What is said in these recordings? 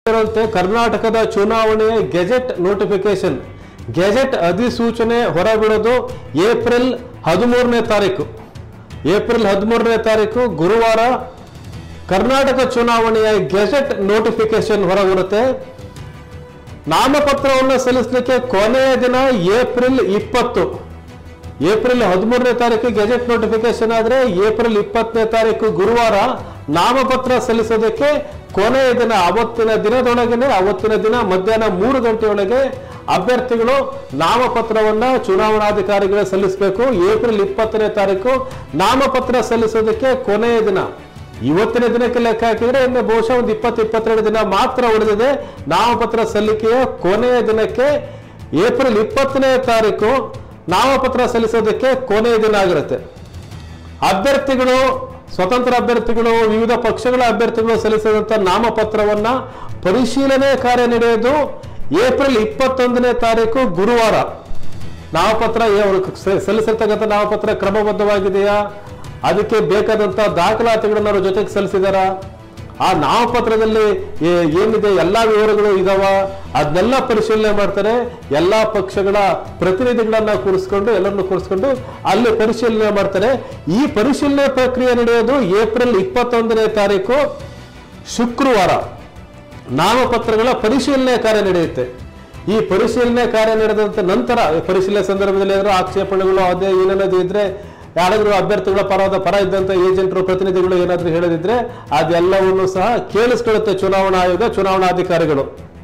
ತಿಳಿಸಿದಂತೆ ಕರ್ನಾಟಕದ ಚುನಾವಣೆಯ gazette notification gazette ಅಧಿಸೂಚನೆ ಹೊರಬಿಡೋದು ಏಪ್ರಿಲ್ ಹದಿಮೂರನೇ ತಾರೀಕು ಏಪ್ರಿಲ್ ಹದಿಮೂರನೇ ತಾರೀಕು ಗುರುವಾರ ಕರ್ನಾಟಕ ಚುನಾವಣೆಯ ಗೆಜೆಟ್ ನೋಟಿಫಿಕೇಶನ್ ಹೊರಬರುತ್ತೆ ನಾಮಪತ್ರವನ್ನು ಸಲ್ಲಿಸಲಿಕ್ಕೆ ಕೊನೆಯ ದಿನ ಏಪ್ರಿಲ್ ಇಪ್ಪತ್ತು ಏಪ್ರಿಲ್ ಹದಿಮೂರನೇ ತಾರೀಕು ಗೆಜೆಟ್ ನೋಟಿಫಿಕೇಶನ್ ಆದ್ರೆ ಏಪ್ರಿಲ್ ಇಪ್ಪತ್ತನೇ ತಾರೀಕು ಗುರುವಾರ ನಾಮಪತ್ರ ಸಲ್ಲಿಸೋದಕ್ಕೆ ಕೊನೆಯ ದಿನ ಅವತ್ತಿನ ದಿನದೊಳಗನೆ ಅವತ್ತಿನ ದಿನ ಮಧ್ಯಾಹ್ನ ಮೂರು ಗಂಟೆಯೊಳಗೆ ಅಭ್ಯರ್ಥಿಗಳು ನಾಮಪತ್ರವನ್ನ ಚುನಾವಣಾಧಿಕಾರಿಗಳಿಗೆ ಸಲ್ಲಿಸಬೇಕು ಏಪ್ರಿಲ್ ಇಪ್ಪತ್ತನೇ ತಾರೀಕು ನಾಮಪತ್ರ ಸಲ್ಲಿಸೋದಕ್ಕೆ ಕೊನೆಯ ದಿನ ಇವತ್ತಿನ ದಿನಕ್ಕೆ ಲೆಕ್ಕ ಹಾಕಿದ್ರೆ ಇನ್ನು ಬಹುಶಃ ಒಂದು ಇಪ್ಪತ್ತು ಇಪ್ಪತ್ತೆರಡು ದಿನ ಮಾತ್ರ ಉಳಿದಿದೆ ನಾಮಪತ್ರ ಸಲ್ಲಿಕೆಯ ಕೊನೆಯ ದಿನಕ್ಕೆ ಏಪ್ರಿಲ್ ಇಪ್ಪತ್ತನೇ ತಾರೀಕು ನಾಮಪತ್ರ ಸಲ್ಲಿಸೋದಕ್ಕೆ ಕೊನೆಯ ದಿನ ಆಗಿರುತ್ತೆ ಅಭ್ಯರ್ಥಿಗಳು ಸ್ವತಂತ್ರ ಅಭ್ಯರ್ಥಿಗಳು ವಿವಿಧ ಪಕ್ಷಗಳ ಅಭ್ಯರ್ಥಿಗಳು ಸಲ್ಲಿಸಿದಂತ ನಾಮಪತ್ರವನ್ನ ಪರಿಶೀಲನೆ ಕಾರ್ಯ ನಡೆಯೋದು ಏಪ್ರಿಲ್ ಇಪ್ಪತ್ತೊಂದನೇ ತಾರೀಕು ಗುರುವಾರ ನಾಮಪತ್ರ ಏ- ಅವರು ಸ- ಸಲ್ಲಿಸಿರ್ತಕ್ಕಂಥ ನಾಮಪತ್ರ ಕ್ರಮಬದ್ಧವಾಗಿದೆಯಾ ಅದಕ್ಕೆ ಬೇಕಾದಂತ ದಾಖಲಾತಿಗಳನ್ನ ಅವ್ರ ಜೊತೆಗೆ ಸಲ್ಲಿಸಿದಾರ ಆ ನಾಮಪತ್ರದಲ್ಲಿ ಏ- ಏನಿದೆ ಎಲ್ಲಾ ವಿವರಗಳು ಇದಾವ ಅದನ್ನೆಲ್ಲ ಪರಿಶೀಲನೆ ಮಾಡ್ತಾರೆ ಎಲ್ಲಾ ಪಕ್ಷಗಳ ಪ್ರತಿನಿಧಿಗಳನ್ನ ಕೂರಿಸ್ಕೊಂಡು ಎಲ್ಲರನ್ನು ಕೂರಿಸ್ಕೊಂಡು ಅಲ್ಲಿ ಪರಿಶೀಲನೆ ಮಾಡ್ತಾರೆ ಈ ಪರಿಶೀಲನೆ ಪ್ರಕ್ರಿಯೆ ನಡೆಯೋದು ಏಪ್ರಿಲ್ ಇಪ್ಪತ್ತೊಂದನೇ ತಾರೀಕು ಶುಕ್ರವಾರ ನಾಮಪತ್ರಗಳ ಪರಿಶೀಲನೆ ಕಾರ್ಯ ನಡೆಯುತ್ತೆ ಈ ಪರಿಶೀಲನೆ ಕಾರ್ಯ ನಡೆದಂತ ನಂತರ ಈ ಪರಿಶೀಲನೆ ಸಂದರ್ಭದಲ್ಲಿ ಏನಾದ್ರು ಆಕ್ಷೇಪಣೆಗಳು ಅದೇ ಏನೇನಾದ್ರು ಇದ್ರೆ ಯಾರಾದ್ರೂ ಅಭ್ಯರ್ಥಿಗಳ ಪರವಾದ ಪರ ಇದ್ದಂತ ಏಜೆಂಟರು ಪ್ರತಿನಿಧಿಗಳು ಏನಾದ್ರೂ ಹೇಳದಿದ್ರೆ ಅದೆಲ್ಲವನ್ನು ಸಹ ಕೇಳಿಸ್ಕೊಳ್ಳುತ್ತೆ ಚುನಾವಣಾ ಆಯೋಗ ಚುನಾವಣಾಧಿಕಾರಿಗಳು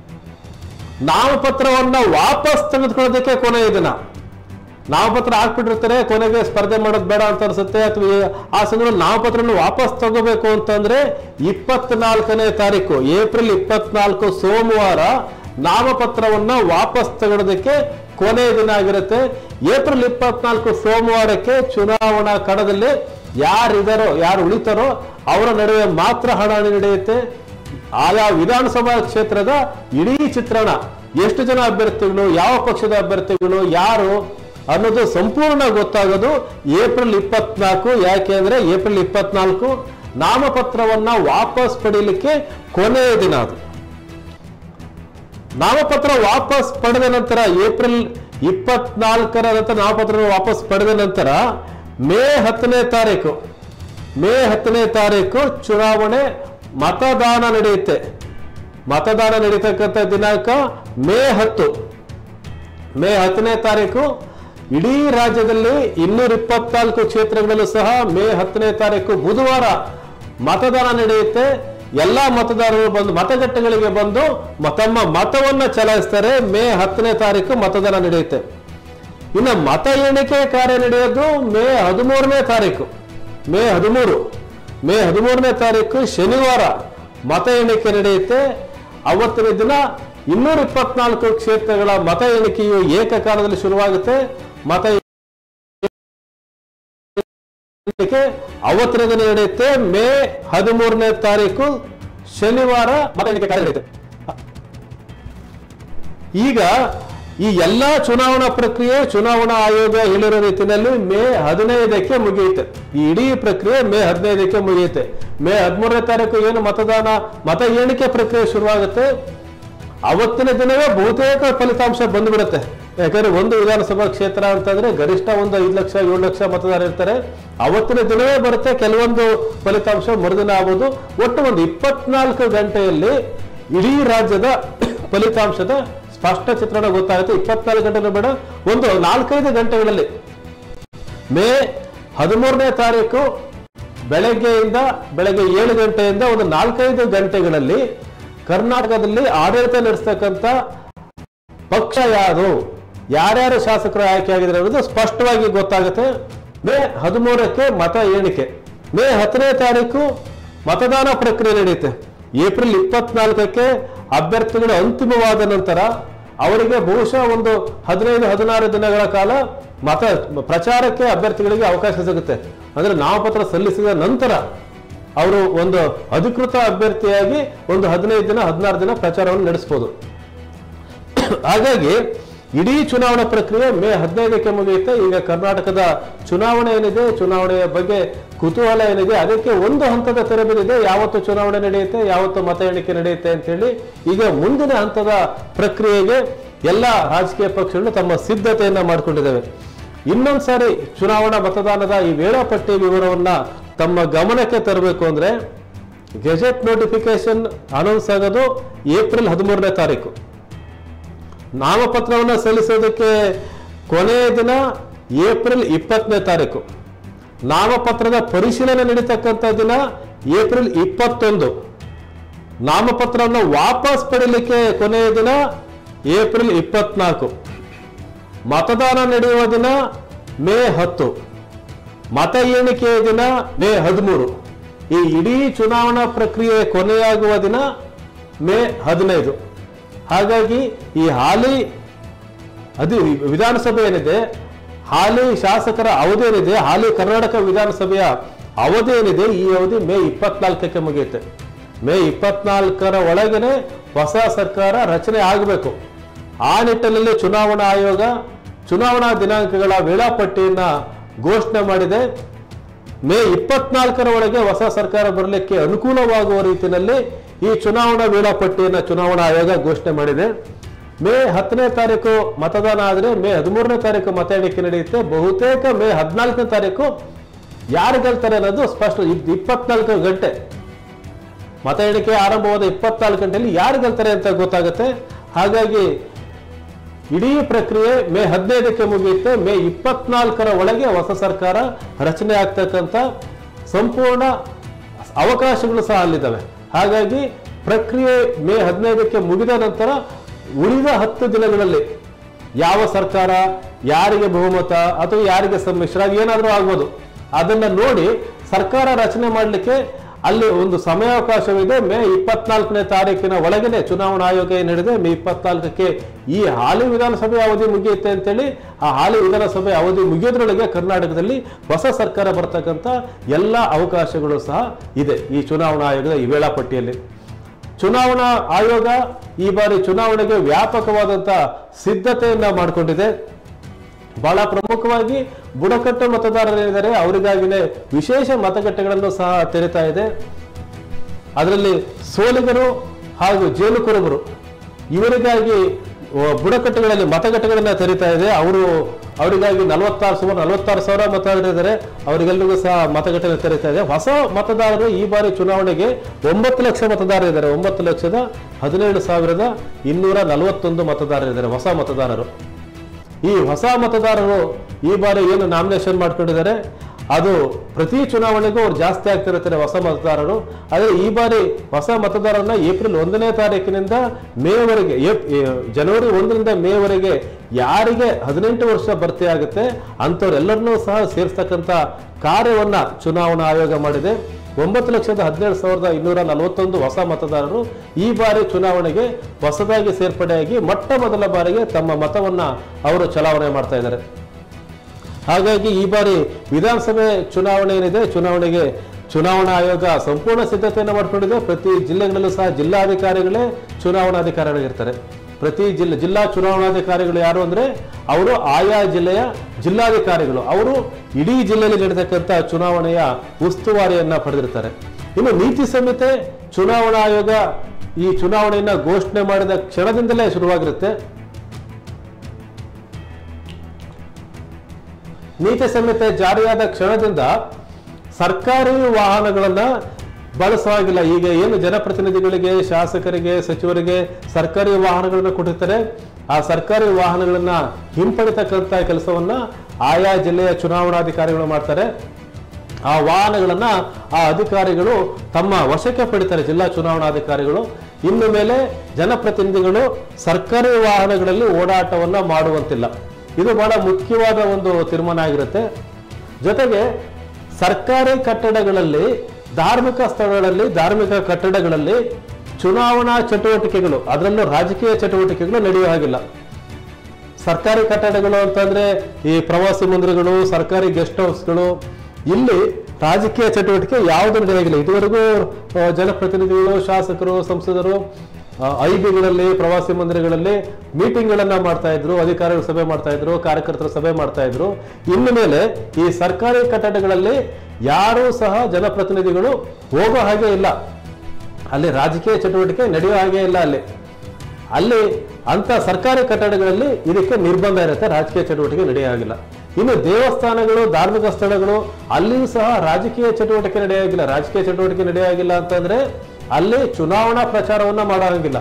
ನಾಮಪತ್ರವನ್ನ ವಾಪಸ್ ತೆಗೆದುಕೊಳ್ಳೋದಕ್ಕೆ ಕೊನೆಯ ದಿನ ನಾಮಪತ್ರ ಹಾಕ್ಬಿಟ್ಟಿರ್ತಾರೆ ಕೊನೆಗೆ ಸ್ಪರ್ಧೆ ಮಾಡೋದು ಬೇಡ ಅಂತ ಅನ್ಸುತ್ತೆ ಅಥವಾ ಈ- ಆ ಸಂದರ್ಭದಲ್ಲಿ ನಾಮಪತ್ರವನ್ನು ವಾಪಸ್ ತಗೋಬೇಕು ಅಂತಂದ್ರೆ ಇಪ್ಪತ್ನಾಲ್ಕನೇ ತಾರೀಕು ಏಪ್ರಿಲ್ ಇಪ್ಪತ್ನಾಲ್ಕು ಸೋಮವಾರ ನಾಮಪತ್ರವನ್ನ ವಾಪಸ್ ತಗೊಳ್ಳೋದಕ್ಕೆ ಕೊನೆಯ ದಿನ ಆಗಿರುತ್ತೆ ಏಪ್ರಿಲ್ ಇಪ್ಪತ್ನಾಲ್ಕು ಸೋಮವಾರಕ್ಕೆ ಚುನಾವಣಾ ಕಣದಲ್ಲಿ ಯಾರಿದಾರೋ ಯಾರು ಉಳಿತಾರೋ ಅವರ ನಡುವೆ ಮಾತ್ರ ಹಣಾಹಣಿ ನಡೆಯುತ್ತೆ ಆಯಾ ವಿಧಾನಸಭಾ ಕ್ಷೇತ್ರದ ಇಡೀ ಚಿತ್ರಣ ಎಷ್ಟು ಜನ ಅಭ್ಯರ್ಥಿಗಳು ಯಾವ ಪಕ್ಷದ ಅಭ್ಯರ್ಥಿಗಳು ಯಾರು ಅನ್ನೋದು ಸಂಪೂರ್ಣ ಗೊತ್ತಾಗೋದು ಏಪ್ರಿಲ್ ಇಪ್ಪತ್ನಾಲ್ಕು ಯಾಕೆ ಅಂದ್ರೆ ಏಪ್ರಿಲ್ ಇಪ್ಪತ್ನಾಲ್ಕು ನಾಮಪತ್ರವನ್ನ ವಾಪಸ್ ಪಡೀಲಿಕ್ಕೆ ಕೊನೆಯ ದಿನ ಅದು ನಾಮಪತ್ರ ವಾಪಸ್ ಪಡೆದ ನಂತರ ಏಪ್ರಿಲ್ ಇಪ್ಪತ್ನಾಲ್ಕರ ನಂತರ ನಾಮಪತ್ರ ವಾಪಸ್ ಪಡೆದ ನಂತರ ಮೇ ಹತ್ತನೇ ತಾರೀಕು ಮೇ ಹತ್ತನೇ ತಾರೀಕು ಚುನಾವಣೆ ಮತದಾನ ನಡೆಯುತ್ತೆ ಮತದಾನ ನಡೀತಕ್ಕಂಥ ದಿನಾಂಕ ಮೇ ಹತ್ತು ಮೇ ಹತ್ತನೇ ತಾರೀಕು ಇಡೀ ರಾಜ್ಯದಲ್ಲಿ ಇನ್ನೂರ ಇಪ್ಪತ್ನಾಲ್ಕು ಕ್ಷೇತ್ರಗಳಲ್ಲೂ ಸಹ ಮೇ ಹತ್ತನೇ ತಾರೀಕು ಬುಧವಾರ ಮತದಾನ ನಡೆಯುತ್ತೆ ಎಲ್ಲಾ ಮತದಾರರು ಬಂದು ಮತಗಟ್ಟೆಗಳಿಗೆ ಬಂದು ಮ- ತಮ್ಮ ಮತವನ್ನ ಚಲಾಯಿಸ್ತಾರೆ ಮೇ ಹತ್ತನೇ ತಾರೀಕು ಮತದಾನ ನಡೆಯುತ್ತೆ ಇನ್ನು ಮತ ಎಣಿಕೆ ಕಾರ್ಯ ನಡೆಯೋದು ಮೇ ಹದಿಮೂರನೇ ತಾರೀಕು ಮೇ ಹದಿಮೂರು ಮೇ ಹದಿಮೂರನೇ ತಾರೀಕು ಶನಿವಾರ ಮತ ಎಣಿಕೆ ನಡೆಯುತ್ತೆ ಅವತ್ತಿನ ದಿನ ಇನ್ನೂರ ಇಪ್ಪತ್ನಾಲ್ಕು ಕ್ಷೇತ್ರಗಳ ಮತ ಎಣಿಕೆಯು ಏಕಕಾಲದಲ್ಲಿ ಶುರುವಾಗುತ್ತೆ ಮತ ಎಣಿಕೆ ಅವತ್ತಿನ ದಿನ ನಡೆಯುತ್ತೆ ಮೇ ಹದಿಮೂರನೇ ತಾರೀಕು ಶನಿವಾರ ಮತ ಎಣಿಕೆ ಕಾರ್ಯ ನಡೆಯುತ್ತೆ ಈಗ ಈ ಎಲ್ಲಾ ಚುನಾವಣಾ ಪ್ರಕ್ರಿಯೆ ಚುನಾವಣಾ ಆಯೋಗ ಹೇಳಿರೋ ರೀತಿಯಲ್ಲಿ ಮೇ ಹದಿನೈದಕ್ಕೆ ಮುಗಿಯುತ್ತೆ ಈ ಇಡೀ ಪ್ರಕ್ರಿಯೆ ಮೇ ಹದಿನೈದಕ್ಕೆ ಮುಗಿಯುತ್ತೆ ಮೇ ಹದಿಮೂರನೇ ತಾರೀಕು ಏನು ಮತದಾನ ಮತ ಎಣಿಕೆ ಪ್ರಕ್ರಿಯೆ ಶುರುವಾಗುತ್ತೆ ಅವತ್ತಿನ ದಿನವೇ ಬಹುತೇಕ ಫಲಿತಾಂಶ ಬಂದ್ಬಿಡುತ್ತೆ ಯಾಕಂದ್ರೆ ಒಂದು ವಿಧಾನಸಭಾ ಕ್ಷೇತ್ರ ಅಂತಂದ್ರೆ ಗರಿಷ್ಠ ಒಂದು ಐದು ಲಕ್ಷ ಏಳು ಲಕ್ಷ ಮತದಾರ ಇರ್ತಾರೆ ಅವತ್ತಿನ ದಿನವೇ ಬರುತ್ತೆ ಕೆಲವೊಂದು ಫಲಿತಾಂಶ ಮರುದಿನ ಆಗ್ಬೋದು ಒಟ್ಟು ಒಂದು ಇಪ್ಪತ್ನಾಲ್ಕು ಗಂಟೆಯಲ್ಲಿ ಇಡೀ ರಾಜ್ಯದ ಫಲಿತಾಂಶದ ಸ್ಪಷ್ಟ ಚಿತ್ರಣ ಗೊತ್ತಾಗುತ್ತೆ ಇಪ್ಪತ್ನಾಲ್ಕು ಗಂಟೆ ಬೇಡ ಒಂದು ನಾಲ್ಕೈದು ಗಂಟೆಗಳಲ್ಲಿ ಮೇ ಹದಿಮೂರನೇ ತಾರೀಕು ಬೆಳಗ್ಗೆಯಿಂದ ಬೆಳಗ್ಗೆ ಏಳು ಗಂಟೆಯಿಂದ ಒಂದು ನಾಲ್ಕೈದು ಗಂಟೆಗಳಲ್ಲಿ ಕರ್ನಾಟಕದಲ್ಲಿ ಆಡಳಿತ ನಡೆಸ್ತಕ್ಕಂಥ ಪಕ್ಷ ಯಾರು ಯಾರ್ಯಾರು ಶಾಸಕರು ಆಯ್ಕೆ ಆಗಿದ್ದಾರೆ ಅನ್ನೋದು ಸ್ಪಷ್ಟವಾಗಿ ಗೊತ್ತಾಗುತ್ತೆ ಮೇ ಹದಿಮೂರಕ್ಕೆ ಮತ ಎಣಿಕೆ ಮೇ ಹತ್ತನೇ ತಾರೀಕು ಮತದಾನ ಪ್ರಕ್ರಿಯೆ ನಡೆಯುತ್ತೆ ಏಪ್ರಿಲ್ ಇಪ್ಪತ್ನಾಲ್ಕಕ್ಕೆ ಅಭ್ಯರ್ಥಿಗಳು ಅಂತಿಮವಾದ ನಂತರ ಅವರಿಗೆ ಬಹುಶಃ ಒಂದು ಹದಿನೈದು ಹದಿನಾರು ದಿನಗಳ ಕಾಲ ಮತ ಪ್ರಚಾರಕ್ಕೆ ಅಭ್ಯರ್ಥಿಗಳಿಗೆ ಅವಕಾಶ ಸಿಗುತ್ತೆ ಅಂದ್ರೆ ನಾಮಪತ್ರ ಸಲ್ಲಿಸಿದ ನಂತರ ಅವರು ಒಂದು ಅಧಿಕೃತ ಅಭ್ಯರ್ಥಿಯಾಗಿ ಒಂದು ಹದಿನೈದು ದಿನ ಹದಿನಾರು ದಿನ ಪ್ರಚಾರವನ್ನು ನಡೆಸಬಹುದು ಹಾಗಾಗಿ ಇಡೀ ಚುನಾವಣಾ ಪ್ರಕ್ರಿಯೆ ಮೇ ಹದಿನೈದಕ್ಕೆ ಮುಗಿಯುತ್ತೆ ಈಗ ಕರ್ನಾಟಕದ ಚುನಾವಣೆ ಏನಿದೆ ಚುನಾವಣೆಯ ಬಗ್ಗೆ ಕುತೂಹಲ ಏನಿದೆ ಅದಕ್ಕೆ ಒಂದು ಹಂತದ ತೆರೆ ಬಿದ್ದಿದೆ ಯಾವತ್ತು ಚುನಾವಣೆ ನಡೆಯುತ್ತೆ ಯಾವತ್ತು ಮತ ಎಣಿಕೆ ನಡೆಯುತ್ತೆ ಅಂತ ಹೇಳಿ ಈಗ ಮುಂದಿನ ಹಂತದ ಪ್ರಕ್ರಿಯೆಗೆ ಎಲ್ಲ ರಾಜಕೀಯ ಪಕ್ಷಗಳು ತಮ್ಮ ಸಿದ್ಧತೆಯನ್ನ ಮಾಡಿಕೊಂಡಿದ್ದಾವೆ ಇನ್ನೊಂದು ಸಾರಿ ಚುನಾವಣಾ ಮತದಾನದ ಈ ವೇಳಾಪಟ್ಟಿ ವಿವರವನ್ನ ತಮ್ಮ ಗಮನಕ್ಕೆ ತರಬೇಕು ಅಂದ್ರೆ ಗೆಜೆಟ್ ನೋಟಿಫಿಕೇಶನ್ ಅನೌನ್ಸ್ ಆಗೋದು ಏಪ್ರಿಲ್ ಹದಿಮೂರನೇ ತಾರೀಕು ನಾಮಪತ್ರವನ್ನು ಸಲ್ಲಿಸೋದಕ್ಕೆ ಕೊನೆಯ ದಿನ ಏಪ್ರಿಲ್ ಇಪ್ಪತ್ತನೇ ತಾರೀಕು ನಾಮಪತ್ರದ ಪರಿಶೀಲನೆ ನಡೀತಕ್ಕಂಥ ದಿನ ಏಪ್ರಿಲ್ ಇಪ್ಪತ್ತೊಂದು ನಾಮಪತ್ರವನ್ನು ವಾಪಸ್ ಪಡೀಲಿಕ್ಕೆ ಕೊನೆಯ ದಿನ ಏಪ್ರಿಲ್ ಇಪ್ಪತ್ನಾಲ್ಕು ಮತದಾನ ನಡೆಯುವ ದಿನ ಮೇ ಹತ್ತು ಮತ ಎಣಿಕೆಯ ದಿನ ಮೇ ಹದಿಮೂರು ಈ ಇಡೀ ಚುನಾವಣಾ ಪ್ರಕ್ರಿಯೆ ಕೊನೆಯಾಗುವ ದಿನ ಮೇ ಹದಿನೈದು ಹಾಗಾಗಿ ಈ ಹಾಲಿ ಅದು ವಿಧಾನಸಭೆ ಏನಿದೆ ಹಾಲಿ ಶಾಸಕರ ಅವಧಿ ಏನಿದೆ ಹಾಲಿ ಕರ್ನಾಟಕ ವಿಧಾನಸಭೆಯ ಅವಧಿ ಏನಿದೆ ಈ ಅವಧಿ ಮೇ ಇಪ್ಪತ್ನಾಲ್ಕಕ್ಕೆ ಮುಗಿಯುತ್ತೆ ಮೇ ಇಪ್ಪತ್ನಾಲ್ಕರ ಒಳಗನೆ ಹೊಸ ಸರ್ಕಾರ ರಚನೆ ಆಗಬೇಕು ಆ ನಿಟ್ಟಿನಲ್ಲಿ ಚುನಾವಣಾ ಆಯೋಗ ಚುನಾವಣಾ ದಿನಾಂಕಗಳ ವೇಳಾಪಟ್ಟಿಯನ್ನ ಘೋಷಣೆ ಮಾಡಿದೆ ಮೇ ಇಪ್ಪತ್ನಾಲ್ಕರ ಒಳಗೆ ಹೊಸ ಸರ್ಕಾರ ಬರಲಿಕ್ಕೆ ಅನುಕೂಲವಾಗುವ ರೀತಿಯಲ್ಲಿ ಈ ಚುನಾವಣಾ ವೇಳಾಪಟ್ಟಿಯನ್ನು ಚುನಾವಣಾ ಆಯೋಗ ಘೋಷಣೆ ಮಾಡಿದೆ ಮೇ ಹತ್ತನೇ ತಾರೀಕು ಮತದಾನ ಆದರೆ ಮೇ ಹದಿಮೂರನೇ ತಾರೀಕು ಮತ ಎಣಿಕೆ ನಡೆಯುತ್ತೆ ಬಹುತೇಕ ಮೇ ಹದಿನಾಲ್ಕನೇ ತಾರೀಕು ಯಾರು ಗೆಲ್ತಾರೆ ಅನ್ನೋದು ಸ್ಪಷ್ಟ ಇಪ್- ಇಪ್ಪತ್ನಾಲ್ಕು ಗಂಟೆ ಮತ ಎಣಿಕೆ ಆರಂಭವಾದ ಇಪ್ಪತ್ನಾಲ್ಕು ಗಂಟೆಯಲ್ಲಿ ಯಾರು ಗೆಲ್ತಾರೆ ಅಂತ ಗೊತ್ತಾಗುತ್ತೆ ಹಾಗಾಗಿ ಇಡೀ ಪ್ರಕ್ರಿಯೆ ಮೇ ಹದಿನೈದಕ್ಕೆ ಮುಗಿಯುತ್ತೆ ಮೇ ಇಪ್ಪತ್ನಾಲ್ಕರ ಒಳಗೆ ಹೊಸ ಸರ್ಕಾರ ರಚನೆ ಆಗ್ತಕ್ಕಂಥ ಸಂಪೂರ್ಣ ಅವಕಾಶಗಳು ಸಹ ಅಲ್ಲಿದ್ದಾವೆ ಹಾಗಾಗಿ ಪ್ರಕ್ರಿಯೆ ಮೇ ಹದಿನೈದಕ್ಕೆ ಮುಗಿದ ನಂತರ ಉಳಿದ ಹತ್ತು ದಿನಗಳಲ್ಲಿ ಯಾವ ಸರ್ಕಾರ ಯಾರಿಗೆ ಬಹುಮತ ಅಥವಾ ಯಾರಿಗೆ ಸಮ್ಮಿಶ್ರ ಅದು ಏನಾದರೂ ಆಗ್ಬೋದು ಅದನ್ನ ನೋಡಿ ಸರ್ಕಾರ ರಚನೆ ಮಾಡಲಿಕ್ಕೆ ಅಲ್ಲಿ ಒಂದು ಸಮಯಾವಕಾಶವಿದೆ ಮೇ ಇಪ್ಪತ್ನಾಲ್ಕನೇ ತಾರೀಕಿನ ಒಳಗಡೆ ಚುನಾವಣಾ ಆಯೋಗ ಏನು ಹೇಳಿದೆ ಮೇ ಇಪ್ಪತ್ನಾಲ್ಕಕ್ಕೆ ಈ ಹಾಲಿ ವಿಧಾನಸಭೆ ಅವಧಿ ಮುಗಿಯುತ್ತೆ ಅಂತೇಳಿ ಆ ಹಾಲಿ ವಿಧಾನಸಭೆ ಅವಧಿ ಮುಗಿಯೋದ್ರೊಳಗೆ ಕರ್ನಾಟಕದಲ್ಲಿ ಹೊಸ ಸರ್ಕಾರ ಬರ್ತಕ್ಕಂಥ ಎಲ್ಲ ಅವಕಾಶಗಳು ಸಹ ಇದೆ ಈ ಚುನಾವಣಾ ಆಯೋಗದ ಈ ವೇಳಾಪಟ್ಟಿಯಲ್ಲಿ ಚುನಾವಣಾ ಆಯೋಗ ಈ ಬಾರಿ ಚುನಾವಣೆಗೆ ವ್ಯಾಪಕವಾದಂಥ ಸಿದ್ಧತೆಯನ್ನ ಮಾಡಿಕೊಂಡಿದೆ ಬಹಳ ಪ್ರಮುಖವಾಗಿ ಬುಡಕಟ್ಟು ಮತದಾರರೇನಿದ್ದಾರೆ ಅವರಿಗಾಗಿನೇ ವಿಶೇಷ ಮತಗಟ್ಟೆಗಳನ್ನು ಸಹ ತೆರೀತಾ ಇದೆ ಅದರಲ್ಲಿ ಸೋಲಿಗರು ಹಾಗೂ ಜೇನು ಕುರುಬರು ಇವರಿಗಾಗಿ ಆ, ಬುಡಕಟ್ಟುಗಳಲ್ಲಿ ಮತಗಟ್ಟೆಗಳನ್ನ ತೆರೀತಾ ಇದೆ ಅವರು ಅವರಿಗಾಗಿ ನಲವತ್ತಾರು ಸುಮಾರು ನಲವತ್ತಾರು ಸಾವಿರ ಮತದಾರರಿದ್ದಾರೆ ಅವರಿಗೆಲ್ಲರಿಗೂ ಸಹ ಮತಗಟ್ಟೆ ತೆರೀತಾ ಇದೆ ಹೊಸ ಮತದಾರರು ಈ ಬಾರಿ ಚುನಾವಣೆಗೆ ಒಂಬತ್ತು ಲಕ್ಷ ಮತದಾರರಿದ್ದಾರೆ ಒಂಬತ್ತು ಲಕ್ಷದ ಹದಿನೇಳು ಸಾವಿರದ ಇನ್ನೂರ ನಲವತ್ತೊಂದು ಮತದಾರರಿದ್ದಾರೆ ಹೊಸ ಮತದಾರರು ಈ ಹೊಸ ಮತದಾರರು ಈ ಬಾರಿ ಏನು ನಾಮಿನೇಷನ್ ಮಾಡ್ಕೊಂಡಿದ್ದಾರೆ ಅದು ಪ್ರತಿ ಚುನಾವಣೆಗೂ ಅವ್ರು ಜಾಸ್ತಿ ಆಗ್ತಿರ್ತಾರೆ ಹೊಸ ಮತದಾರರು ಆದರೆ ಈ ಬಾರಿ ಹೊಸ ಮತದಾರರನ್ನ ಏಪ್ರಿಲ್ ಒಂದನೇ ತಾರೀಕಿನಿಂದ ಮೇವರೆಗೆ ಏಪ್- ಏ- ಜನವರಿ ಒಂದರಿಂದ ಮೇವರೆಗೆ ಯಾರಿಗೆ ಹದಿನೆಂಟು ವರ್ಷ ಭರ್ತಿ ಆಗುತ್ತೆ ಅಂಥವ್ರೆಲ್ಲರನ್ನೂ ಸಹ ಸೇರಿಸ್ತಕ್ಕಂಥ ಕಾರ್ಯವನ್ನ ಚುನಾವಣಾ ಆಯೋಗ ಮಾಡಿದೆ ಒಂಬತ್ತು ಲಕ್ಷದ ಹದಿನೇಳು ಸಾವಿರದ ಇನ್ನೂರ ನಲವತ್ತೊಂದು ಹೊಸ ಮತದಾರರು ಈ ಬಾರಿ ಚುನಾವಣೆಗೆ ಹೊಸದಾಗಿ ಸೇರ್ಪಡೆಯಾಗಿ ಮೊಟ್ಟ ಮೊದಲ ಬಾರಿಗೆ ತಮ್ಮ ಮತವನ್ನ ಅವರು ಚಲಾವಣೆ ಮಾಡ್ತಾ ಇದ್ದಾರೆ ಹಾಗಾಗಿ ಈ ಬಾರಿ ವಿಧಾನಸಭೆ ಚುನಾವಣೆ ಏನಿದೆ ಚುನಾವಣೆಗೆ ಚುನಾವಣಾ ಆಯೋಗ ಸಂಪೂರ್ಣ ಸಿದ್ಧತೆಯನ್ನು ಮಾಡಿಕೊಂಡಿದೆ ಪ್ರತಿ ಜಿಲ್ಲೆಗಳಲ್ಲೂ ಸಹ ಜಿಲ್ಲಾಧಿಕಾರಿಗಳೇ ಚುನಾವಣಾಧಿಕಾರಿಗಳಿರ್ತಾರೆ ಪ್ರತಿ ಜಿಲ್ಲೆ ಜಿಲ್ಲಾ ಚುನಾವಣಾಧಿಕಾರಿಗಳು ಯಾರು ಅಂದ್ರೆ ಅವರು ಆಯಾ ಜಿಲ್ಲೆಯ ಜಿಲ್ಲಾಧಿಕಾರಿಗಳು ಅವರು ಇಡೀ ಜಿಲ್ಲೆಯಲ್ಲಿ ನಡೆತಕ್ಕಂಥ ಚುನಾವಣೆಯ ಉಸ್ತುವಾರಿಯನ್ನ ಪಡೆದಿರ್ತಾರೆ ಇನ್ನು ನೀತಿ ಸಂಹಿತೆ ಚುನಾವಣಾ ಆಯೋಗ ಈ ಚುನಾವಣೆಯನ್ನ ಘೋಷಣೆ ಮಾಡಿದ ಕ್ಷಣದಿಂದಲೇ ಶುರುವಾಗಿರುತ್ತೆ ನೀತಿ ಸಂಹಿತೆ ಜಾರಿಯಾದ ಕ್ಷಣದಿಂದ ಸರ್ಕಾರಿ ವಾಹನಗಳನ್ನ ಬಳಸುವಾಗಿಲ್ಲ ಈಗ ಏನು ಜನಪ್ರತಿನಿಧಿಗಳಿಗೆ ಶಾಸಕರಿಗೆ ಸಚಿವರಿಗೆ ಸರ್ಕಾರಿ ವಾಹನಗಳನ್ನ ಕೊಟ್ಟಿರ್ತಾರೆ ಆ ಸರ್ಕಾರಿ ವಾಹನಗಳನ್ನ ಹಿಂಪಡಿತಕ್ಕಂಥ ಕೆಲಸವನ್ನ ಆಯಾ ಜಿಲ್ಲೆಯ ಚುನಾವಣಾಧಿಕಾರಿಗಳು ಮಾಡ್ತಾರೆ ಆ ವಾಹನಗಳನ್ನ ಆ ಅಧಿಕಾರಿಗಳು ತಮ್ಮ ವಶಕ್ಕೆ ಪಡಿತಾರೆ ಜಿಲ್ಲಾ ಚುನಾವಣಾಧಿಕಾರಿಗಳು ಇನ್ನು ಮೇಲೆ ಜನಪ್ರತಿನಿಧಿಗಳು ಸರ್ಕಾರಿ ವಾಹನಗಳಲ್ಲಿ ಓಡಾಟವನ್ನ ಮಾಡುವಂತಿಲ್ಲ ಇದು ಬಹಳ ಮುಖ್ಯವಾದ ಒಂದು ತೀರ್ಮಾನ ಆಗಿರುತ್ತೆ ಜೊತೆಗೆ ಸರ್ಕಾರಿ ಕಟ್ಟಡಗಳಲ್ಲಿ ಧಾರ್ಮಿಕ ಸ್ಥಳಗಳಲ್ಲಿ ಧಾರ್ಮಿಕ ಕಟ್ಟಡಗಳಲ್ಲಿ ಚುನಾವಣಾ ಚಟುವಟಿಕೆಗಳು ಅದರಲ್ಲೂ ರಾಜಕೀಯ ಚಟುವಟಿಕೆಗಳು ನಡೆಯುವ ಹಾಗಿಲ್ಲ ಸರ್ಕಾರಿ ಕಟ್ಟಡಗಳು ಅಂತಂದ್ರೆ ಈ ಪ್ರವಾಸಿ ಮಂದಿರಗಳು ಸರ್ಕಾರಿ ಗೆಸ್ಟ್ ಹೌಸ್ಗಳು ಇಲ್ಲಿ ರಾಜಕೀಯ ಚಟುವಟಿಕೆ ಯಾವುದು ನಡೆಯಾಗಿಲ್ಲ ಇದುವರೆಗೂ ಆ, ಜನಪ್ರತಿನಿಧಿಗಳು ಶಾಸಕರು ಸಂಸದರು ಐ ಬಿಗಳಲ್ಲಿ ಪ್ರವಾಸಿ ಮಂದಿರಗಳಲ್ಲಿ ಮೀಟಿಂಗ್ಗಳನ್ನ ಮಾಡ್ತಾ ಇದ್ರು ಅಧಿಕಾರಿಗಳ ಸಭೆ ಮಾಡ್ತಾ ಇದ್ರು ಕಾರ್ಯಕರ್ತರ ಸಭೆ ಮಾಡ್ತಾ ಇದ್ರು ಇನ್ನು ಮೇಲೆ ಈ ಸರ್ಕಾರಿ ಕಟ್ಟಡಗಳಲ್ಲಿ ಯಾರೂ ಸಹ ಜನಪ್ರತಿನಿಧಿಗಳು ಹೋಗೋ ಹಾಗೆ ಇಲ್ಲ ಅಲ್ಲಿ ರಾಜಕೀಯ ಚಟುವಟಿಕೆ ನಡೆಯೋ ಹಾಗೆ ಇಲ್ಲ ಅಲ್ಲಿ ಅಲ್ಲಿ ಅಂತ ಸರ್ಕಾರಿ ಕಟ್ಟಡಗಳಲ್ಲಿ ಇದಕ್ಕೆ ನಿರ್ಬಂಧ ಇರುತ್ತೆ ರಾಜಕೀಯ ಚಟುವಟಿಕೆ ನಡೆಯಾಗಿಲ್ಲ ಇನ್ನು ದೇವಸ್ಥಾನಗಳು ಧಾರ್ಮಿಕ ಸ್ಥಳಗಳು ಅಲ್ಲಿಯೂ ಸಹ ರಾಜಕೀಯ ಚಟುವಟಿಕೆ ನಡೆಯಾಗಿಲ್ಲ ರಾಜಕೀಯ ಚಟುವಟಿಕೆ ನಡೆಯಾಗಿಲ್ಲ ಅಂತಂದ್ರೆ ಅಲ್ಲಿ ಚುನಾವಣಾ ಪ್ರಚಾರವನ್ನ ಮಾಡೋ ಹಾಗಿಲ್ಲ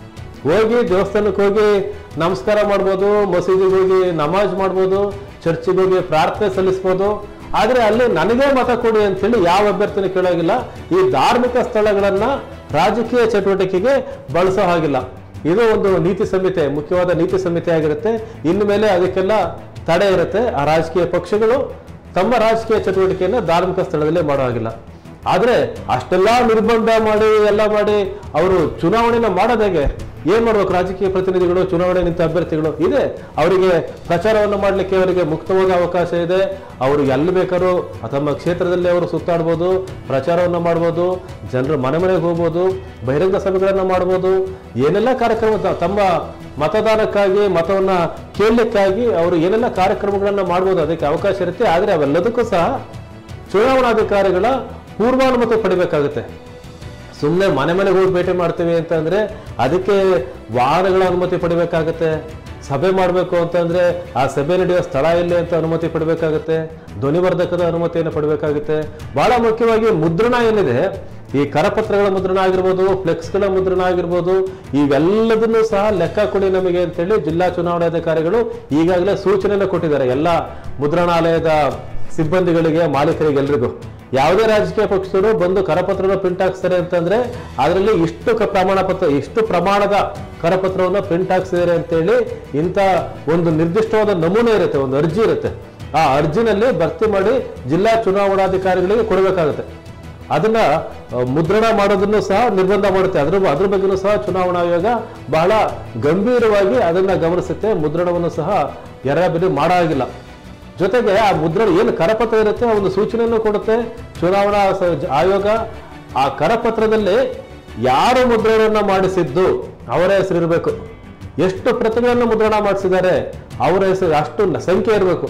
ಹೋಗಿ ದೇವಸ್ಥಾನಕ್ಕೆ ಹೋಗಿ ನಮಸ್ಕಾರ ಮಾಡ್ಬೋದು ಮಸೀದಿಗೆ ಹೋಗಿ ನಮಾಜ್ ಮಾಡ್ಬೋದು ಚರ್ಚಿಗೆ ಹೋಗಿ ಪ್ರಾರ್ಥನೆ ಸಲ್ಲಿಸ್ಬೋದು ಆದ್ರೆ ಅಲ್ಲಿ ನನಗೆ ಮತ ಕೊಡಿ ಅಂತೇಳಿ ಯಾವ ಅಭ್ಯರ್ಥಿನ ಕೇಳೋಗಿಲ್ಲ ಈ ಧಾರ್ಮಿಕ ಸ್ಥಳಗಳನ್ನ ರಾಜಕೀಯ ಚಟುವಟಿಕೆಗೆ ಬಳಸೋ ಹಾಗಿಲ್ಲ ಇದು ಒಂದು ನೀತಿ ಸಂಹಿತೆ ಮುಖ್ಯವಾದ ನೀತಿ ಸಂಹಿತೆ ಆಗಿರುತ್ತೆ ಇನ್ನು ಮೇಲೆ ಅದಕ್ಕೆಲ್ಲ ತಡೆ ಇರುತ್ತೆ ಆ ರಾಜಕೀಯ ಪಕ್ಷಗಳು ತಮ್ಮ ರಾಜಕೀಯ ಚಟುವಟಿಕೆಯನ್ನ ಧಾರ್ಮಿಕ ಸ್ಥಳದಲ್ಲೇ ಮಾಡೋ ಹಾಗಿಲ್ಲ ಆದ್ರೆ ಅಷ್ಟೆಲ್ಲ ನಿರ್ಬಂಧ ಮಾಡಿ ಎಲ್ಲ ಮಾಡಿ ಅವರು ಚುನಾವಣೆನ ಮಾಡೋದು ಹೇಗೆ ಏನ್ ಮಾಡ್ಬೇಕು ರಾಜಕೀಯ ಪ್ರತಿನಿಧಿಗಳು ಚುನಾವಣೆ ನಿಂತ ಅಭ್ಯರ್ಥಿಗಳು ಇದೆ ಅವರಿಗೆ ಪ್ರಚಾರವನ್ನು ಮಾಡಲಿಕ್ಕೆ ಅವರಿಗೆ ಮುಕ್ತವಾದ ಅವಕಾಶ ಇದೆ ಅವರು ಎಲ್ಲಿ ಬೇಕಾದ್ರೂ ತಮ್ಮ ಕ್ಷೇತ್ರದಲ್ಲಿ ಅವರು ಸುತ್ತಾಡ್ಬೋದು ಪ್ರಚಾರವನ್ನು ಮಾಡ್ಬೋದು ಜನರು ಮನೆ ಮನೆಗೆ ಹೋಗ್ಬೋದು ಬಹಿರಂಗ ಸಭೆಗಳನ್ನು ಮಾಡ್ಬೋದು ಏನೆಲ್ಲ ಕಾರ್ಯಕ್ರಮ ತ- ತಮ್ಮ ಮತದಾನಕ್ಕಾಗಿ ಮತವನ್ನ ಕೇಳಲಿಕ್ಕಾಗಿ ಅವರು ಏನೆಲ್ಲ ಕಾರ್ಯಕ್ರಮಗಳನ್ನ ಮಾಡ್ಬೋದು ಅದಕ್ಕೆ ಅವಕಾಶ ಇರುತ್ತೆ ಆದ್ರೆ ಅವೆಲ್ಲದಕ್ಕೂ ಸಹ ಚುನಾವಣಾಧಿಕಾರಿಗಳ ಪೂರ್ವಾನುಮತಿ ಪಡಿಬೇಕಾಗುತ್ತೆ ಸುಮ್ಮನೆ ಮನೆ ಮನೆಗೆ ಹೋಗಿ ಭೇಟಿ ಮಾಡ್ತೀವಿ ಅಂತಂದ್ರೆ ಅದಕ್ಕೆ ವಾಹನಗಳ ಅನುಮತಿ ಪಡಿಬೇಕಾಗತ್ತೆ ಸಭೆ ಮಾಡಬೇಕು ಅಂತಂದ್ರೆ ಆ ಸಭೆ ನಡೆಯುವ ಸ್ಥಳ ಎಲ್ಲಿ ಅಂತ ಅನುಮತಿ ಪಡಿಬೇಕಾಗುತ್ತೆ ಧ್ವನಿವರ್ಧಕದ ಅನುಮತಿಯನ್ನು ಪಡಿಬೇಕಾಗುತ್ತೆ ಬಹಳ ಮುಖ್ಯವಾಗಿ ಮುದ್ರಣ ಏನಿದೆ ಈ ಕರಪತ್ರಗಳ ಮುದ್ರಣ ಆಗಿರ್ಬೋದು ಫ್ಲೆಕ್ಸ್ಗಳ ಮುದ್ರಣ ಆಗಿರ್ಬೋದು ಇವೆಲ್ಲದನ್ನು ಸಹ ಲೆಕ್ಕ ಕೊಡಿ ನಮಗೆ ಅಂತೇಳಿ ಜಿಲ್ಲಾ ಚುನಾವಣಾಧಿಕಾರಿಗಳು ಈಗಾಗಲೇ ಸೂಚನೆಯನ್ನು ಕೊಟ್ಟಿದ್ದಾರೆ ಎಲ್ಲ ಮುದ್ರಣಾಲಯದ ಸಿಬ್ಬಂದಿಗಳಿಗೆ ಮಾಲೀಕರಿಗೆ ಎಲ್ರಿಗೂ ಯಾವುದೇ ರಾಜಕೀಯ ಪಕ್ಷದವರು ಬಂದು ಕರಪತ್ರನ ಪ್ರಿಂಟ್ ಹಾಕ್ಸ್ತಾರೆ ಅಂತಂದ್ರೆ ಅದರಲ್ಲಿ ಇಷ್ಟು ಕ- ಪ್ರಮಾಣ ಪತ್ರ ಇಷ್ಟು ಪ್ರಮಾಣದ ಕರಪತ್ರವನ್ನು ಪ್ರಿಂಟ್ ಹಾಕ್ಸಿದ್ದಾರೆ ಅಂತೇಳಿ ಇಂಥ ಒಂದು ನಿರ್ದಿಷ್ಟವಾದ ನಮೂನೆ ಇರುತ್ತೆ ಒಂದು ಅರ್ಜಿ ಇರುತ್ತೆ ಆ ಅರ್ಜಿನಲ್ಲಿ ಭರ್ತಿ ಮಾಡಿ ಜಿಲ್ಲಾ ಚುನಾವಣಾಧಿಕಾರಿಗಳಿಗೆ ಕೊಡಬೇಕಾಗುತ್ತೆ ಅದನ್ನ ಆ, ಮುದ್ರಣ ಮಾಡೋದನ್ನು ಸಹ ನಿರ್ಬಂಧ ಮಾಡುತ್ತೆ ಅದ್ರ ಅದ್ರ ಬಗ್ಗೆನೂ ಸಹ ಚುನಾವಣಾ ಆಯೋಗ ಬಹಳ ಗಂಭೀರವಾಗಿ ಅದನ್ನ ಗಮನಿಸುತ್ತೆ ಮುದ್ರಣವನ್ನು ಸಹ ಎರಬಿರಿ ಮಾಡೋ ಹಾಗಿಲ್ಲ ಜೊತೆಗೆ ಆ ಮುದ್ರಣ ಏನು ಕರಪತ್ರ ಇರುತ್ತೆ ಆ ಒಂದು ಸೂಚನೆಯನ್ನು ಕೊಡುತ್ತೆ ಚುನಾವಣಾ ಸ- ಜ- ಆಯೋಗ ಆ ಕರಪತ್ರದಲ್ಲಿ ಯಾರು ಮುದ್ರಣವನ್ನು ಮಾಡಿಸಿದ್ದು ಅವರ ಹೆಸರು ಇರಬೇಕು ಎಷ್ಟು ಪ್ರತಿಗಳನ್ನು ಮುದ್ರಣ ಮಾಡಿಸಿದ್ದಾರೆ ಅವರ ಹೆಸರು ಅಷ್ಟು ನ- ಸಂಖ್ಯೆ ಇರಬೇಕು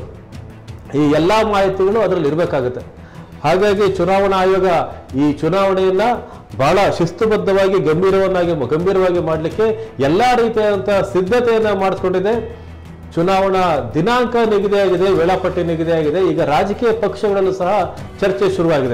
ಈ ಎಲ್ಲ ಮಾಹಿತಿಗಳು ಅದರಲ್ಲಿ ಇರಬೇಕಾಗುತ್ತೆ ಹಾಗಾಗಿ ಚುನಾವಣಾ ಆಯೋಗ ಈ ಚುನಾವಣೆಯನ್ನ ಬಹಳ ಶಿಸ್ತುಬದ್ಧವಾಗಿ ಗಂಭೀರವನ್ನಾಗಿ ಗಂಭೀರವಾಗಿ ಮಾಡಲಿಕ್ಕೆ ಎಲ್ಲಾ ರೀತಿಯಾದಂತಹ ಸಿದ್ಧತೆಯನ್ನ ಮಾಡಿಸ್ಕೊಂಡಿದೆ ಚುನಾವಣಾ ದಿನಾಂಕ ನಿಗದಿಯಾಗಿದೆ ವೇಳಾಪಟ್ಟಿ ನಿಗದಿಯಾಗಿದೆ ಈಗ ರಾಜಕೀಯ ಪಕ್ಷಗಳಲ್ಲೂ ಸಹ ಚರ್ಚೆ ಶುರುವಾಗಿದೆ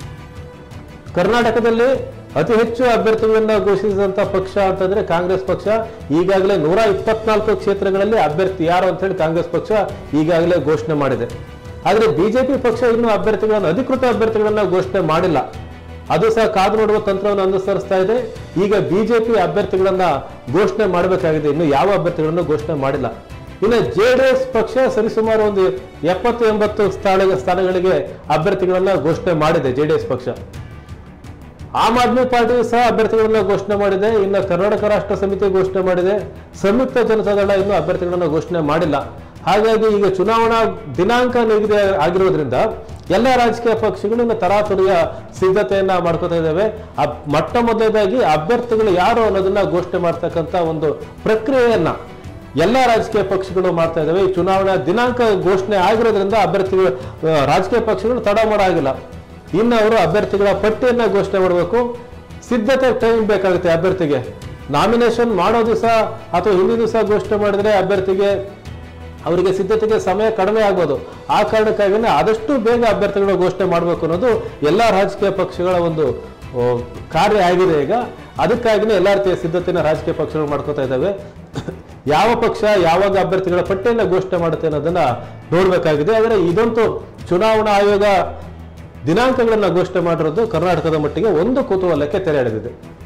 ಕರ್ನಾಟಕದಲ್ಲಿ ಅತಿ ಹೆಚ್ಚು ಅಭ್ಯರ್ಥಿಗಳನ್ನ ಘೋಷಿಸಿದಂತ ಪಕ್ಷ ಅಂತಂದ್ರೆ ಕಾಂಗ್ರೆಸ್ ಪಕ್ಷ ಈಗಾಗಲೇ ನೂರ ಇಪ್ಪತ್ನಾಲ್ಕು ಕ್ಷೇತ್ರಗಳಲ್ಲಿ ಅಭ್ಯರ್ಥಿ ಯಾರು ಅಂತ ಹೇಳಿ ಕಾಂಗ್ರೆಸ್ ಪಕ್ಷ ಈಗಾಗಲೇ ಘೋಷಣೆ ಮಾಡಿದೆ ಆದ್ರೆ ಬಿಜೆಪಿ ಪಕ್ಷ ಇನ್ನೂ ಅಭ್ಯರ್ಥಿಗಳನ್ನ ಅಧಿಕೃತ ಅಭ್ಯರ್ಥಿಗಳನ್ನ ಘೋಷಣೆ ಮಾಡಿಲ್ಲ ಅದು ಸಹ ಕಾದು ನೋಡುವ ತಂತ್ರವನ್ನು ಅನುಸರಿಸ್ತಾ ಇದೆ ಈಗ ಬಿಜೆಪಿ ಅಭ್ಯರ್ಥಿಗಳನ್ನ ಘೋಷಣೆ ಮಾಡಬೇಕಾಗಿದೆ ಇನ್ನು ಯಾವ ಅಭ್ಯರ್ಥಿಗಳನ್ನು ಘೋಷಣೆ ಮಾಡಿಲ್ಲ ಇನ್ನು ಜೆಡಿಎಸ್ ಪಕ್ಷ ಸರಿಸುಮಾರು ಒಂದು ಎಪ್ಪತ್ತು ಎಂಬತ್ತು ಸ್ಥಾನ ಸ್ಥಾನಗಳಿಗೆ ಅಭ್ಯರ್ಥಿಗಳನ್ನ ಘೋಷಣೆ ಮಾಡಿದೆ ಜೆಡಿಎಸ್ ಪಕ್ಷ ಆಮ್ ಆದ್ಮಿ ಪಾರ್ಟಿ ಸಹ ಅಭ್ಯರ್ಥಿಗಳನ್ನ ಘೋಷಣೆ ಮಾಡಿದೆ ಇನ್ನು ಕರ್ನಾಟಕ ರಾಷ್ಟ್ರ ಸಮಿತಿ ಘೋಷಣೆ ಮಾಡಿದೆ ಸಂಯುಕ್ತ ಜನತಾದಳ ಇನ್ನೂ ಅಭ್ಯರ್ಥಿಗಳನ್ನ ಘೋಷಣೆ ಮಾಡಿಲ್ಲ ಹಾಗಾಗಿ ಈಗ ಚುನಾವಣಾ ದಿನಾಂಕ ನಿಗದಿ ಆಗಿರೋದ್ರಿಂದ ಎಲ್ಲ ರಾಜಕೀಯ ಪಕ್ಷಗಳು ಇನ್ನು ತರಾತುರಿಯ ಸಿದ್ಧತೆಯನ್ನ ಮಾಡ್ಕೋತಾ ಇದ್ದಾವೆ ಆ ಮೊಟ್ಟ ಮೊದಲನೇದಾಗಿ ಅಭ್ಯರ್ಥಿಗಳು ಯಾರು ಅನ್ನೋದನ್ನ ಘೋಷಣೆ ಮಾಡ್ತಕ್ಕಂಥ ಒಂದು ಪ್ರಕ್ರಿಯೆಯನ್ನ ಎಲ್ಲ ರಾಜಕೀಯ ಪಕ್ಷಗಳು ಮಾಡ್ತಾ ಇದ್ದಾವೆ ಈ ಚುನಾವಣಾ ದಿನಾಂಕ ಘೋಷಣೆ ಆಗಿರೋದ್ರಿಂದ ಅಭ್ಯರ್ಥಿಗಳು ಆ, ರಾಜಕೀಯ ಪಕ್ಷಗಳು ತಡ ಮಾಡಾಗಿಲ್ಲ ಇನ್ನು ಅವರು ಅಭ್ಯರ್ಥಿಗಳ ಪಟ್ಟಿಯನ್ನ ಘೋಷಣೆ ಮಾಡಬೇಕು ಸಿದ್ಧತೆ ಟೈಮ್ ಬೇಕಾಗುತ್ತೆ ಅಭ್ಯರ್ಥಿಗೆ ನಾಮಿನೇಷನ್ ಮಾಡೋ ದಿವಸ ಅಥವಾ ಹಿಂದಿನ ದಿವಸ ಘೋಷಣೆ ಮಾಡಿದ್ರೆ ಅಭ್ಯರ್ಥಿಗೆ ಅವರಿಗೆ ಸಿದ್ಧತೆಗೆ ಸಮಯ ಕಡಿಮೆ ಆಗ್ಬೋದು ಆ ಕಾರಣಕ್ಕಾಗಿನೇ ಆದಷ್ಟು ಬೇಗ ಅಭ್ಯರ್ಥಿಗಳ ಘೋಷಣೆ ಮಾಡಬೇಕು ಅನ್ನೋದು ಎಲ್ಲ ರಾಜಕೀಯ ಪಕ್ಷಗಳ ಒಂದು ಆ, ಕಾರ್ಯ ಆಗಿದೆ ಈಗ ಅದಕ್ಕಾಗಿನೇ ಎಲ್ಲ ರೀತಿಯ ಸಿದ್ಧತೆನ ರಾಜಕೀಯ ಪಕ್ಷಗಳು ಮಾಡ್ಕೋತಾ ಇದ್ದಾವೆ ಯಾವ ಪಕ್ಷ ಯಾವಾಗ ಅಭ್ಯರ್ಥಿಗಳ ಪಟ್ಟಿಯನ್ನು ಘೋಷಣೆ ಮಾಡುತ್ತೆ ಅನ್ನೋದನ್ನ ನೋಡ್ಬೇಕಾಗಿದೆ ಆದರೆ ಇದಂತೂ ಚುನಾವಣಾ ಆಯೋಗ ದಿನಾಂಕಗಳನ್ನ ಘೋಷಣೆ ಮಾಡಿರೋದು ಕರ್ನಾಟಕದ ಮಟ್ಟಿಗೆ ಒಂದು ಕುತೂಹಲಕ್ಕೆ ತೆರೆ ಎಳೆದಿದೆ